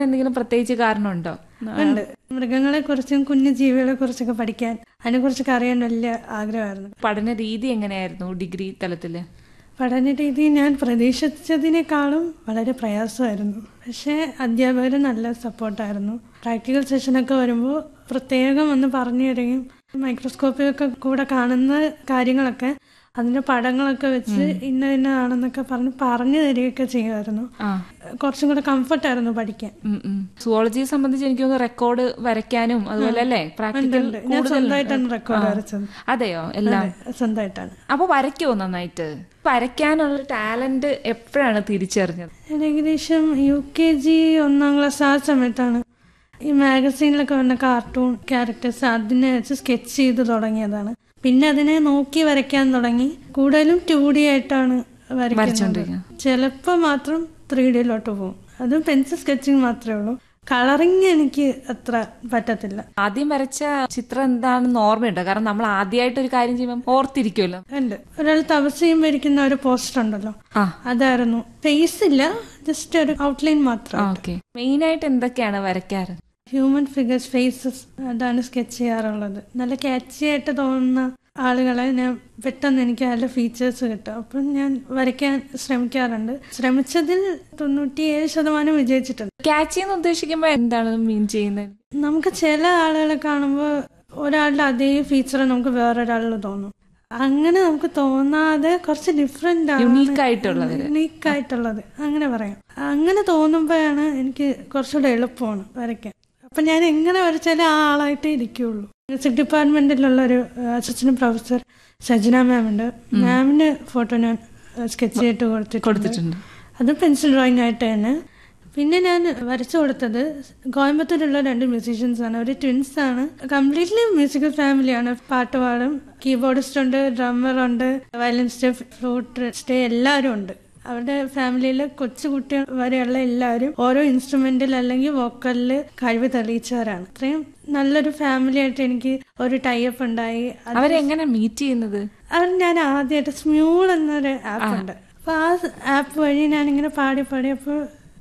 എന്തെങ്കിലും പ്രത്യേകിച്ച് കാരണമുണ്ടോ ഉണ്ട് മൃഗങ്ങളെ കുറിച്ചും കുഞ്ഞു ജീവികളെ കുറിച്ചൊക്കെ പഠിക്കാൻ അതിനെ കുറിച്ചൊക്കെ അറിയാൻ വലിയ ആഗ്രഹമായിരുന്നു പഠന രീതി എങ്ങനെയായിരുന്നു ഡിഗ്രി തലത്തില് പഠന രീതി ഞാൻ പ്രതീക്ഷിച്ചതിനേക്കാളും വളരെ പ്രയാസമായിരുന്നു പക്ഷേ അധ്യാപകർ നല്ല സപ്പോർട്ടായിരുന്നു പ്രാക്ടിക്കൽ സെഷനൊക്കെ വരുമ്പോൾ പ്രത്യേകം ഒന്ന് പറഞ്ഞു തരികയും മൈക്രോസ്കോപ്പിലൊക്കെ കൂടെ കാണുന്ന കാര്യങ്ങളൊക്കെ അതിന്റെ പടങ്ങളൊക്കെ വെച്ച് ഇന്ന ഇന്നതാണെന്നൊക്കെ പറഞ്ഞ് പറഞ്ഞു തരികയൊക്കെ ചെയ്യുമായിരുന്നു ആ കുറച്ചും കൂടെ കംഫർട്ടായിരുന്നു പഠിക്കാൻ സുവോളജിയെ സംബന്ധിച്ച് എനിക്ക് തോന്നുന്നു റെക്കോർഡ് വരയ്ക്കാനും അതുപോലെ അല്ലേ പ്രാക്ടിക്കൽ ഉണ്ട്. ഞാൻ സ്വന്തമായിട്ടാണ് റെക്കോർഡ് വരച്ചത് അതെയോ എല്ലാം അതെ, സ്വന്തമായിട്ടാണ് അപ്പൊ വരയ്ക്കുമോ നന്നായിട്ട് വരയ്ക്കാനുള്ള ടാലന്റ് എപ്പോഴാണ് തിരിച്ചറിഞ്ഞത് ഞാൻ ഏകദേശം യു കെ ജി ഒന്നാം ക്ലാസ് ആ സമയത്താണ് ഈ മാഗസീനിലൊക്കെ വന്ന കാർട്ടൂൺ ക്യാരക്ടേഴ്സ് അതിനെ വെച്ച് സ്കെച്ച് ചെയ്ത് തുടങ്ങിയതാണ് പിന്നെ അതിനെ നോക്കി വരയ്ക്കാൻ തുടങ്ങി കൂടുതലും ടു ഡി ആയിട്ടാണ് വരയ്ക്കുന്നത് വരച്ചോണ്ടിരിക്കുന്നത്. ചിലപ്പോൾ മാത്രം ത്രീ ഡിയിലോട്ട് പോകും അതും പെൻസിൽ സ്കെച്ചിങ് മാത്രമേ ഉള്ളൂ കളറിങ് എനിക്ക് അത്ര പറ്റത്തില്ല ആദ്യം വരച്ച ചിത്രം എന്താണെന്ന് ഓർമ്മയുണ്ടോ കാരണം നമ്മൾ ആദ്യമായിട്ട് ഒരു കാര്യം ചെയ്യുമ്പോൾ ഓർത്തിരിക്കുമല്ലോ ഉണ്ട് ഒരാൾ തപസ് ചെയ്യുമ്പോൾ ഇരിക്കുന്ന ഒരു പോസ്റ്റർ ഉണ്ടല്ലോ ആ അതായിരുന്നു ഫേസ് ഇല്ല ജസ്റ്റ് ഒരു ഔട്ട്ലൈൻ മാത്രം ഓക്കെ മെയിൻ ആയിട്ട് എന്തൊക്കെയാണ് വരയ്ക്കാറ് ഹ്യൂമൻ ഫിഗേഴ്സ് ഫേസസ് അതാണ് സ്കെച്ച് ചെയ്യാറുള്ളത് നല്ല catchy ആയിട്ട് തോന്നുന്ന ആളുകളെ ഞാൻ പെട്ടെന്ന് എനിക്ക് നല്ല ഫീച്ചേഴ്സ് കിട്ടും അപ്പം ഞാൻ വരയ്ക്കാൻ ശ്രമിക്കാറുണ്ട് ശ്രമിച്ചതിൽ തൊണ്ണൂറ്റിയേഴ് ശതമാനം വിജയിച്ചിട്ടുണ്ട് ക്യാച്ച് എന്ന് ഉദ്ദേശിക്കുമ്പോൾ എന്താണ് മീൻ ചെയ്യുന്നത് നമുക്ക് ചില ആളുകളെ കാണുമ്പോൾ ഒരാളുടെ അതേ ഫീച്ചർ നമുക്ക് വേറൊരാളിൽ തോന്നും അങ്ങനെ നമുക്ക് തോന്നാതെ കുറച്ച് ഡിഫറെന്റ് Unique ആയിട്ടുള്ളത്. യുണീക്ക് ആയിട്ടുള്ളത് അങ്ങനെ പറയാം അങ്ങനെ തോന്നുമ്പോഴാണ് എനിക്ക് കുറച്ചുകൂടെ എളുപ്പമാണ് വരയ്ക്കാൻ അപ്പൊ ഞാൻ എങ്ങനെ വരച്ചാലും ആ ആളായിട്ടേ ഇരിക്കുള്ളൂ മ്യൂസിക് ഡിപ്പാർട്ട്മെന്റിലുള്ള ഒരു അസിസ്റ്റന്റ് പ്രൊഫസർ സജന മാം ഉണ്ട് മാമിന്റെ ഫോട്ടോ ഞാൻ സ്കെച്ച് ചെയ്തിട്ട് കൊടുത്തിട്ടുണ്ട് കൊടുത്തിട്ടുണ്ട് അത് പെൻസിൽ ഡ്രോയിങ് ആയിട്ട് തന്നെ പിന്നെ ഞാൻ വരച്ചു കൊടുത്തത് കോയമ്പത്തൂരുള്ള രണ്ട് മ്യൂസീഷ്യൻസ് ആണ് അവർ ട്വിൻസ് ആണ് കംപ്ലീറ്റ്ലി മ്യൂസിക്കൽ ഫാമിലിയാണ് പാട്ട് പാടും കീബോർഡിസ്റ്റ് ഉണ്ട് ഡ്രമ്മർ ഉണ്ട് വയലിനിസ്റ്റ് ഫ്ലൂട്ട് സ്റ്റേ എല്ലാവരും ഉണ്ട് അവരുടെ ഫാമിലിയിൽ കൊച്ചു കുട്ടികൾ വരെയുള്ള എല്ലാവരും ഓരോ ഇൻസ്ട്രുമെന്റിൽ അല്ലെങ്കിൽ വോക്കലിൽ കഴിവ് തെളിയിച്ചവരാണ് അത്രയും നല്ലൊരു ഫാമിലി ആയിട്ട് എനിക്ക് ഒരു ടൈപ്പ് ഉണ്ടായി അത് അവരെങ്ങനെ മീറ്റ് ചെയ്യുന്നത് അവർ ഞാൻ ആദ്യമായിട്ട് സ്മ്യൂൾ എന്നൊരു ആപ്പ് ഉണ്ട് അപ്പൊ ആ ആപ്പ് വഴി ഞാൻ ഇങ്ങനെ പാടി പാടി അപ്പോൾ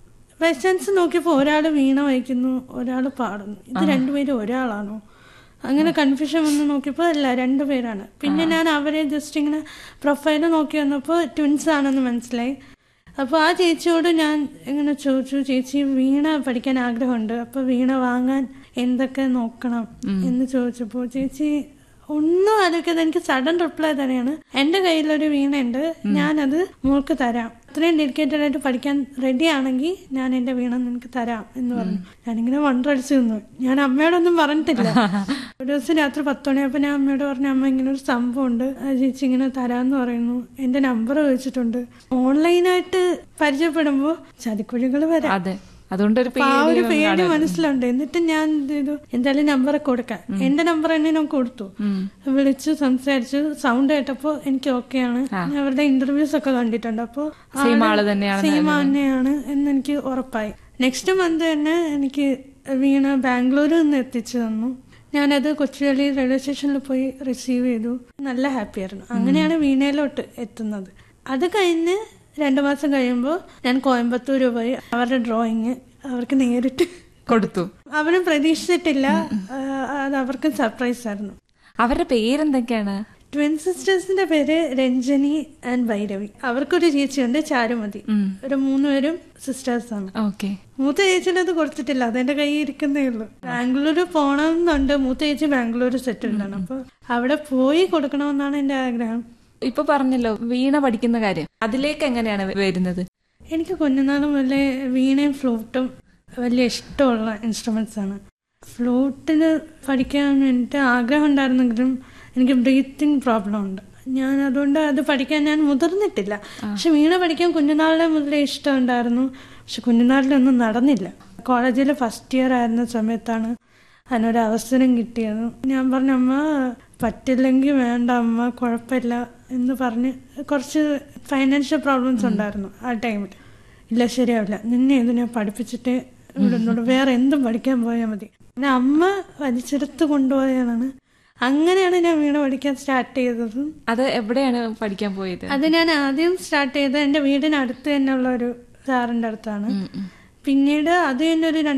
ബൈ ചാൻസ് നോക്കിയപ്പോൾ ഒരാൾ വീണ വഹിക്കുന്നു ഒരാൾ പാടുന്നു ഇത് രണ്ടുപേരും ഒരാളാണോ അങ്ങനെ കൺഫ്യൂഷൻ വന്ന് നോക്കിയപ്പോൾ അല്ല രണ്ടുപേരാണ് പിന്നെ ഞാൻ അവരെ ജസ്റ്റ് ഇങ്ങനെ പ്രൊഫൈല് നോക്കി വന്നപ്പോൾ ട്വിൻസ് ആണെന്ന് മനസ്സിലായി അപ്പോൾ ആ ചേച്ചിയോട് ഞാൻ ഇങ്ങനെ ചോദിച്ചു ചേച്ചി വീണ പഠിക്കാൻ ആഗ്രഹമുണ്ട് അപ്പോൾ വീണ വാങ്ങാൻ എന്തൊക്കെ നോക്കണം എന്ന് ചോദിച്ചപ്പോൾ ചേച്ചി ഒന്നും ആലോചിക്കാതെ എനിക്ക് സഡൻ റിപ്ലൈ തന്നെയാണ് എന്റെ കയ്യിലൊരു വീണയുണ്ട് ഞാനത് മോൾക്ക് തരാം അത്രയും ഡെഡിക്കേറ്റഡ് ആയിട്ട് പഠിക്കാൻ റെഡി ആണെങ്കിൽ ഞാൻ എന്റെ വീണ നിനക്ക് തരാം എന്ന് പറഞ്ഞു ഞാനിങ്ങനെ വണ്ടടിച്ചു നിന്നു ഞാൻ അമ്മയോടൊന്നും പറഞ്ഞിട്ടില്ല ഒരു ദിവസം രാത്രി പത്ത് മണിയപ്പോ ഞാൻ അമ്മയോട് പറഞ്ഞു അമ്മ ഇങ്ങനെ ഒരു സംഭവം ഉണ്ട് ആ ചേച്ചി ഇങ്ങനെ തരാന്ന് പറയുന്നു എന്റെ നമ്പർ ചോദിച്ചിട്ടുണ്ട് ഓൺലൈനായിട്ട് പരിചയപ്പെടുമ്പോ ചതിക്കുഴികൾ വരാം അതെ അതുകൊണ്ട് ഒരു അപ്പൊ ആ ഒരു പേടി പേടി മനസ്സിലുണ്ട് എന്നിട്ട് ഞാൻ എന്ത് ചെയ്തു എന്തായാലും നമ്പർ കൊടുക്കാം എന്റെ നമ്പർ തന്നെ ഞാൻ കൊടുത്തു വിളിച്ചു സംസാരിച്ചു സൗണ്ട് കേട്ടപ്പോ എനിക്ക് ഓക്കെയാണ് ഞാൻ അവരുടെ ഇന്റർവ്യൂസ് ഒക്കെ കണ്ടിട്ടുണ്ട് അപ്പോ Same ആള് തന്നെയാണ് സെയിം തന്നെയാണ് എന്ന് എനിക്ക് ഉറപ്പായി നെക്സ്റ്റ് മന്ത് തന്നെ എനിക്ക് വീണ ബാംഗ്ലൂരിൽ നിന്ന് എത്തിച്ചു തന്നു ഞാനത് കൊച്ചുവേളി റെയിൽവേ സ്റ്റേഷനിൽ പോയി റിസീവ് ചെയ്തു നല്ല ഹാപ്പി ആയിരുന്നു അങ്ങനെയാണ് വീണയിലോട്ട് എത്തുന്നത് അത് കഴിഞ്ഞ് രണ്ടു മാസം കഴിയുമ്പോൾ ഞാൻ കോയമ്പത്തൂർ പോയി അവരുടെ ഡ്രോയിങ് അവർക്ക് നേരിട്ട് കൊടുത്തു അവരും പ്രതീക്ഷിച്ചിട്ടില്ല ആ, അത് അവർക്കും സർപ്രൈസ് ആയിരുന്നു അവരുടെ പേരെന്തൊക്കെയാണ് ട്വിൻ സിസ്റ്റേഴ്സിന്റെ പേര് രഞ്ജനി ആൻഡ് ഭൈരവി അവർക്കൊരു ചേച്ചിയുണ്ട് ചാരുമതി ഒരു മൂന്നുപേരും സിസ്റ്റേഴ്സ് ആണ് ഓക്കെ മൂത്ത ചേച്ചിയുടെ അത് കൊടുത്തിട്ടില്ല അതെന്റെ കയ്യിൽ ഇരിക്കുന്നേ ഉള്ളൂ ബാംഗ്ലൂർ പോണമെന്നുണ്ട് മൂത്ത ചേച്ചി ബാംഗ്ലൂർ സെറ്റിൽഡ് ആണ് അപ്പൊ അവിടെ പോയി കൊടുക്കണമെന്നാണ് എന്റെ ആഗ്രഹം ഇപ്പൊ പറഞ്ഞല്ലോ വീണ പഠിക്കുന്ന കാര്യം അതിലേക്ക് എങ്ങനെയാണ് വരുന്നത് എനിക്ക് കുഞ്ഞുനാൾ മുതലേ വീണയും ഫ്ലൂട്ടും വലിയ ഇഷ്ടമുള്ള ഇൻസ്ട്രുമെന്റ്സ് ആണ് ഫ്ലൂട്ടിന് പഠിക്കാൻ എനിക്ക് ആഗ്രഹം ഉണ്ടായിരുന്നെങ്കിലും എനിക്ക് ബ്രീത്തിങ് പ്രോബ്ലം ഉണ്ട് ഞാൻ അതുകൊണ്ട് അത് പഠിക്കാൻ ഞാൻ മുതിർന്നിട്ടില്ല പക്ഷെ വീണ പഠിക്കാൻ കുഞ്ഞുനാളിലെ മുതലേ ഇഷ്ടം ഉണ്ടായിരുന്നു പക്ഷെ കുഞ്ഞുനാളിലൊന്നും നടന്നില്ല കോളേജിൽ ഫസ്റ്റ് ഇയർ ആയിരുന്ന സമയത്താണ് അതിനൊരു അവസരം കിട്ടിയത് ഞാൻ പറഞ്ഞു അമ്മ പറ്റില്ലെങ്കിൽ വേണ്ട അമ്മ കുഴപ്പമില്ല എന്ന് പറഞ്ഞ് കുറച്ച് ഫൈനാൻഷ്യൽ പ്രോബ്ലംസ് ഉണ്ടായിരുന്നു ആ ടൈമിൽ ഇല്ല ശരിയാവില്ല നിന്നെ ഇതിനെ പഠിപ്പിച്ചിട്ട് വിടുന്നുള്ളൂ വേറെ എന്തും പഠിക്കാൻ പോയാൽ മതി പിന്നെ അമ്മ വലിച്ചെടുത്ത് കൊണ്ടുപോയതാണ് അങ്ങനെയാണ് ഞാൻ വീണ പഠിക്കാൻ സ്റ്റാർട്ട് ചെയ്തതും അത് എവിടെയാണ് പഠിക്കാൻ പോയത് അത് ഞാൻ ആദ്യം സ്റ്റാർട്ട് ചെയ്തത് എൻ്റെ വീടിനടുത്ത് തന്നെയുള്ള ഒരു സാറിൻ്റെ അടുത്താണ് പിന്നീട് അത് തന്നെ ഒരു